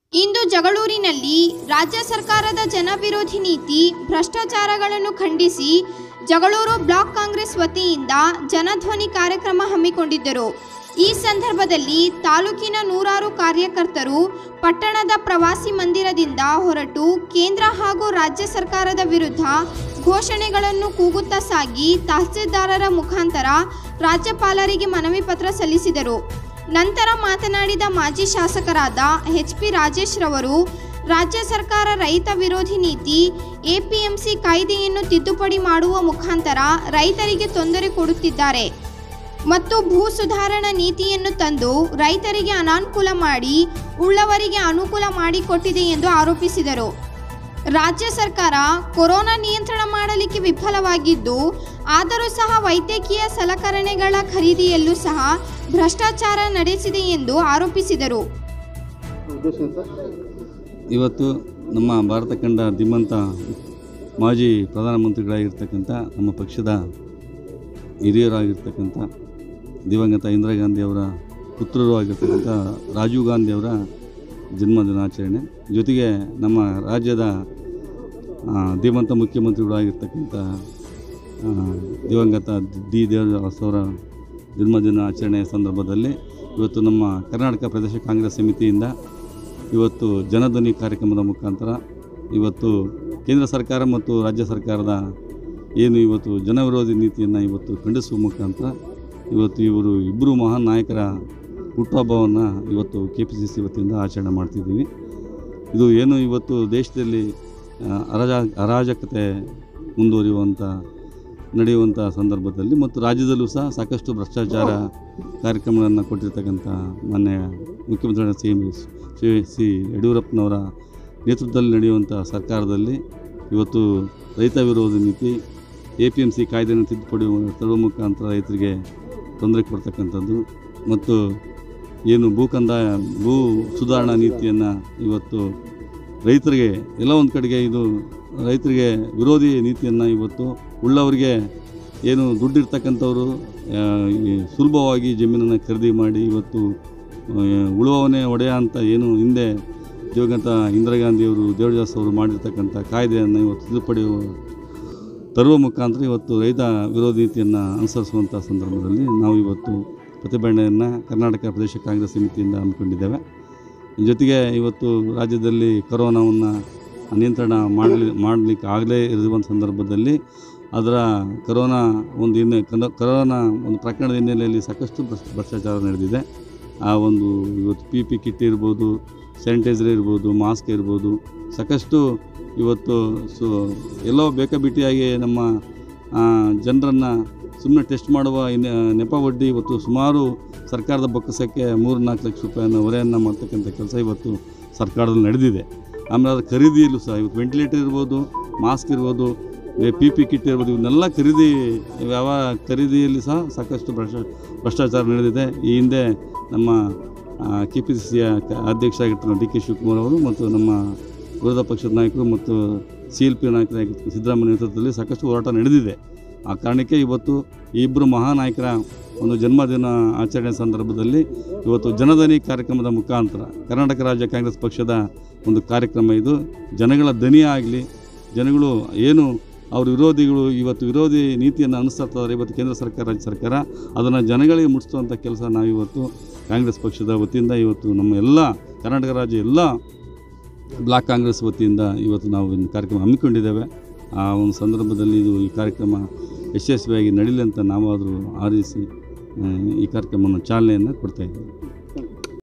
ಇಂದು ಜಗಳೂರಿನಲ್ಲಿ ರಾಜ್ಯ ಸರ್ಕಾರದ ಜನವಿರೋಧಿ ನೀತಿ ಭ್ರಷ್ಟಾಚಾರಗಳನ್ನು ಖಂಡಿಸಿ ಜಗಳೂರು ಬ್ಲಾಕ್ ಕಾಂಗ್ರೆಸ್ ವತಿಯಿಂದ ಜನಧ್ವನಿ ಕಾರ್ಯಕ್ರಮ ಹಮ್ಮಿಕೊಂಡಿದ್ದರು ಈ ಸಂದರ್ಭದಲ್ಲಿ ತಾಲೂಕಿನ ನೂರಾರು ಕಾರ್ಯಕರ್ತರು ಪಟ್ಟಣದ ಪ್ರವಾಸಿ ಮಂದಿರದಿಂದ ಹೊರಟು ಕೇಂದ್ರ ಹಾಗೂ ರಾಜ್ಯ ಸರ್ಕಾರದ ವಿರುದ್ಧ ಘೋಷಣೆಗಳನ್ನು ಕೂಗುತ್ತಾ ಸಾಗಿ ತಹಸೀಲ್ದಾರರ ಮುಖಾಂತರ ರಾಜ್ಯಪಾಲರಿಗೆ ಮನವಿ ಪತ್ರ ಸಲ್ಲಿಸಿದರು ನಂತರ ಮಾತನಾಡಿದ ಮಾಜಿ ಶಾಸಕರಾದ ಎಚ್ ಪಿ ರಾಜೇಶ್ ರವರು ರಾಜ್ಯ ಸರ್ಕಾರ ರೈತ ವಿರೋಧಿ ನೀತಿ ಎಪಿಎಂಸಿ ಕಾಯ್ದೆಯನ್ನು ತಿದ್ದುಪಡಿ ಮಾಡುವ ಮುಖಾಂತರ ರೈತರಿಗೆ ತೊಂದರೆ ಕೊಡುತ್ತಿದ್ದಾರೆ ಮತ್ತು ಭೂ ಸುಧಾರಣಾ ನೀತಿಯನ್ನು ತಂದು ರೈತರಿಗೆ ಅನಾನುಕೂಲ ಮಾಡಿ ಉಳ್ಳವರಿಗೆ ಅನುಕೂಲ ಮಾಡಿಕೊಟ್ಟಿದೆ ಎಂದು ಆರೋಪಿಸಿದರು ರಾಜ್ಯ ಸರ್ಕಾರ ಕೊರೋನಾ ನಿಯಂತ್ರಣ ಮಾಡಲಿಕ್ಕೆ ವಿಫಲವಾಗಿದ್ದು ಆದರೂ ಸಹ ವೈದ್ಯಕೀಯ ಸಲಕರಣೆಗಳ ಖರೀದಿಯಲ್ಲೂ ಸಹ ಭ್ರಷ್ಟಾಚಾರ ನಡೆಸಿದೆ ಎಂದು ಆರೋಪಿಸಿದರು ಉದ್ದೇಶ ಅಂತ ಇವತ್ತು ನಮ್ಮ ಭಾರತ ಕಂಡ ಧೀಮಂತ ಮಾಜಿ ಪ್ರಧಾನಮಂತ್ರಿಗಳಾಗಿರ್ತಕ್ಕಂಥ ನಮ್ಮ ಪಕ್ಷದ ಹಿರಿಯರಾಗಿರ್ತಕ್ಕಂಥ ದಿವಂಗತ ಇಂದಿರಾ ಗಾಂಧಿಯವರ ಪುತ್ರರು ಆಗಿರ್ತಕ್ಕಂಥ ರಾಜೀವ್ ಗಾಂಧಿಯವರ ಜನ್ಮ ದಿನಾಚರಣೆ ಜೊತೆಗೆ ನಮ್ಮ ರಾಜ್ಯದ ಆ, ಧೀಮಂತ ಮುಖ್ಯಮಂತ್ರಿಗಳಾಗಿರ್ತಕ್ಕಂಥ ಆ, ದಿವಂಗತ ಡಿ ದೇವದಾಸ್ ಅವರ ಜನ್ಮದಿನ ಆಚರಣೆಯ ಸಂದರ್ಭದಲ್ಲಿ ಇವತ್ತು ನಮ್ಮ ಕರ್ನಾಟಕ ಪ್ರದೇಶ ಕಾಂಗ್ರೆಸ್ ಸಮಿತಿಯಿಂದ ಇವತ್ತು ಜನಧ್ವನಿ ಕಾರ್ಯಕ್ರಮದ ಮುಖಾಂತರ ಇವತ್ತು ಕೇಂದ್ರ ಸರ್ಕಾರ ಮತ್ತು ರಾಜ್ಯ ಸರ್ಕಾರದ ಏನು ಇವತ್ತು ಜನವಿರೋಧಿ ನೀತಿಯನ್ನು ಇವತ್ತು ಖಂಡಿಸುವ ಮುಖಾಂತರ ಇವತ್ತು ಇವರು ಇಬ್ಬರು ಮಹಾನ್ ನಾಯಕರ ಹುಟ್ಟುಹಬ್ಬವನ್ನು ಇವತ್ತು ಕೆ ಪಿ ಸಿ ಸಿ ವತಿಯಿಂದ ಆಚರಣೆ ಮಾಡ್ತಿದ್ದೀವಿ ಇದು ಏನು ಇವತ್ತು ದೇಶದಲ್ಲಿ ಆ, ಅರಾಜ ಅರಾಜಕತೆ ಮುಂದುವರಿಯುವಂಥ ನಡೆಯುವಂಥ ಸಂದರ್ಭದಲ್ಲಿ ಮತ್ತು ರಾಜ್ಯದಲ್ಲೂ ಸಹ ಸಾಕಷ್ಟು ಭ್ರಷ್ಟಾಚಾರ ಕಾರ್ಯಕ್ರಮಗಳನ್ನು ಕೊಟ್ಟಿರ್ತಕ್ಕಂಥ ಮಾನ್ಯ ಮುಖ್ಯಮಂತ್ರಿಗಳ ಸಿ ಎಂ ಶ್ರೀ ಸಿ ಯಡಿಯೂರಪ್ಪನವರ ನೇತೃತ್ವದಲ್ಲಿ ನಡೆಯುವಂಥ ಸರ್ಕಾರದಲ್ಲಿ ಇವತ್ತು ರೈತ ವಿರೋಧಿ ನೀತಿ ಎ ಪಿ ಎಮ್ ಸಿ ಕಾಯ್ದೆಯನ್ನು ತಿದ್ದುಪಡಿ ತರುವ ಮುಖಾಂತರ ರೈತರಿಗೆ ತೊಂದರೆ ಕೊಡ್ತಕ್ಕಂಥದ್ದು ಮತ್ತು ಏನು ಭೂ ಕಂದಾಯ ಭೂ ಸುಧಾರಣಾ ನೀತಿಯನ್ನು ಇವತ್ತು ರೈತರಿಗೆ ಎಲ್ಲ ಒಂದು ಕಡೆಗೆ ಇದು ರೈತರಿಗೆ ವಿರೋಧಿ ನೀತಿಯನ್ನು ಇವತ್ತು ಉಳ್ಳವರಿಗೆ ಏನು ದುಡ್ಡಿರ್ತಕ್ಕಂಥವ್ರು ಆ, ಈ ಸುಲಭವಾಗಿ ಜಮೀನನ್ನು ಖರೀದಿ ಮಾಡಿ ಇವತ್ತು ಆ, ಉಳುವವನೇ ಒಡೆಯ ಅಂತ ಏನು ಹಿಂದೆ ದಿವಂಗತ ಇಂದಿರಾ ಗಾಂಧಿಯವರು ದೇವದಾಸ್ ಅವರು ಮಾಡಿರ್ತಕ್ಕಂಥ ಕಾಯ್ದೆಯನ್ನು ಇವತ್ತು ತಿದ್ದುಪಡಿ ತರುವ ಮುಖಾಂತರ ಇವತ್ತು ರೈತ ವಿರೋಧಿ ನೀತಿಯನ್ನು ಅನುಸರಿಸುವಂಥ ಸಂದರ್ಭದಲ್ಲಿ ನಾವು ಇವತ್ತು ಪ್ರತಿಭಟನೆಯನ್ನು ಕರ್ನಾಟಕ ಪ್ರದೇಶ ಕಾಂಗ್ರೆಸ್ ಸಮಿತಿಯಿಂದ ಹಮ್ಮಿಕೊಂಡಿದ್ದೇವೆ ಜೊತೆಗೆ ಇವತ್ತು ರಾಜ್ಯದಲ್ಲಿ ಕೊರೋನಾವನ್ನು ನಿಯಂತ್ರಣ ಮಾಡಲಿ ಮಾಡಲಿಕ್ಕೆ ಆಗಲೇ ಇರುವಂಥ ಸಂದರ್ಭದಲ್ಲಿ ಅದರ ಕರೋನಾ ಒಂದು ಹಿನ್ನೆ ಕನ- ಕರೋನಾ ಒಂದು ಪ್ರಕರಣದ ಹಿನ್ನೆಲೆಯಲ್ಲಿ ಸಾಕಷ್ಟು ಭ್ರಷ್ಟ ಭ್ರಷ್ಟಾಚಾರ ನಡೆದಿದೆ ಆ ಒಂದು ಇವತ್ತು ಪಿ ಪಿ ಕಿಟ್ ಇರ್ಬೋದು ಸ್ಯಾನಿಟೈಸರ್ ಇರ್ಬೋದು ಮಾಸ್ಕ್ ಇರ್ಬೋದು ಸಾಕಷ್ಟು ಇವತ್ತು ಸೊ ಎಲ್ಲೋ ಬೇಕಾಬಿಟ್ಟಿಯಾಗಿ ನಮ್ಮ ಜನರನ್ನು ಸುಮ್ಮನೆ ಟೆಸ್ಟ್ ಮಾಡುವ ಇನ್ನ ನೆಪ ಒಡ್ಡಿ ಇವತ್ತು ಸುಮಾರು ಸರ್ಕಾರದ ಬೊಕ್ಕಸಕ್ಕೆ ಮೂರು ನಾಲ್ಕು ಲಕ್ಷ ರೂಪಾಯಿಯನ್ನು ಹೊರೆಯನ್ನು ಮಾಡ್ತಕ್ಕಂಥ ಕೆಲಸ ಇವತ್ತು ಸರ್ಕಾರದಲ್ಲಿ ನಡೆದಿದೆ ಆಮೇಲೆ ಅದರ ಖರೀದಿಯಲ್ಲೂ ಸಹ ಇವತ್ತು ವೆಂಟಿಲೇಟರ್ ಇರ್ಬೋದು ಮಾಸ್ಕ್ ಇರ್ಬೋದು ಪಿ ಪಿ ಕಿಟ್ ಇರ್ಬೋದು ಇವನ್ನೆಲ್ಲ ಖರೀದಿ ಯಾವ ಖರೀದಿಯಲ್ಲಿ ಸಹ ಸಾಕಷ್ಟು ಭ್ರಷ್ಟ ಭ್ರಷ್ಟಾಚಾರ ನಡೆದಿದೆ ಈ ಹಿಂದೆ ನಮ್ಮ ಕೆ ಪಿ ಸಿ ಸಿಯ ಅಧ್ಯಕ್ಷ ಆಗಿರ್ತಕ್ಕಂಥ ಡಿ ಕೆ ಶಿವಕುಮಾರ್ ಅವರು ಮತ್ತು ನಮ್ಮ ವಿರೋಧ ಪಕ್ಷದ ನಾಯಕರು ಮತ್ತು ಸಿ ಎಲ್ ಪಿ ನಾಯಕರಾಗಿರ್ತಕ್ಕಂಥ ಸಿದ್ದರಾಮಯ್ಯ ನೇತೃತ್ವದಲ್ಲಿ ಸಾಕಷ್ಟು ಹೋರಾಟ ನಡೆದಿದೆ ಆ ಕಾರಣಕ್ಕೆ ಇವತ್ತು ಈ ಇಬ್ಬರು ಮಹಾನಾಯಕರ ಒಂದು ಜನ್ಮದಿನ ಆಚರಣೆ ಸಂದರ್ಭದಲ್ಲಿ ಇವತ್ತು ಜನಧನಿ ಕಾರ್ಯಕ್ರಮದ ಮುಖಾಂತರ ಕರ್ನಾಟಕ ರಾಜ್ಯ ಕಾಂಗ್ರೆಸ್ ಪಕ್ಷದ ಒಂದು ಕಾರ್ಯಕ್ರಮ ಇದು ಜನಗಳ ದನಿ ಆಗಲಿ ಜನಗಳು ಏನು ಅವ್ರ ವಿರೋಧಿಗಳು ಇವತ್ತು ವಿರೋಧಿ ನೀತಿಯನ್ನು ಅನುಸರಿಸ್ತಾರೆ ಇವತ್ತು ಕೇಂದ್ರ ಸರ್ಕಾರ ರಾಜ್ಯ ಸರ್ಕಾರ ಅದನ್ನು ಜನಗಳಿಗೆ ಮುಟ್ಟಿಸುವಂಥ ಕೆಲಸ ನಾವಿವತ್ತು ಕಾಂಗ್ರೆಸ್ ಪಕ್ಷದ ವತಿಯಿಂದ ಇವತ್ತು ನಮ್ಮ ಎಲ್ಲ ಕರ್ನಾಟಕ ರಾಜ್ಯ ಎಲ್ಲ ಬ್ಲಾಕ್ ಕಾಂಗ್ರೆಸ್ ವತಿಯಿಂದ ಇವತ್ತು ನಾವು ಒಂದು ಕಾರ್ಯಕ್ರಮ ಹಮ್ಮಿಕೊಂಡಿದ್ದೇವೆ ಆ ಒಂದು ಸಂದರ್ಭದಲ್ಲಿ ಇದು ಈ ಕಾರ್ಯಕ್ರಮ ಯಶಸ್ವಿಯಾಗಿ ನಡೀಲಿ ಅಂತ ನಾವಾದರೂ ಆರಿಸಿ ಆ, ಈ ಕಾರ್ಯಕ್ರಮವನ್ನು ಚಾಲನೆಯನ್ನು ಕೊಡ್ತಾಯಿದ್ದೀವಿ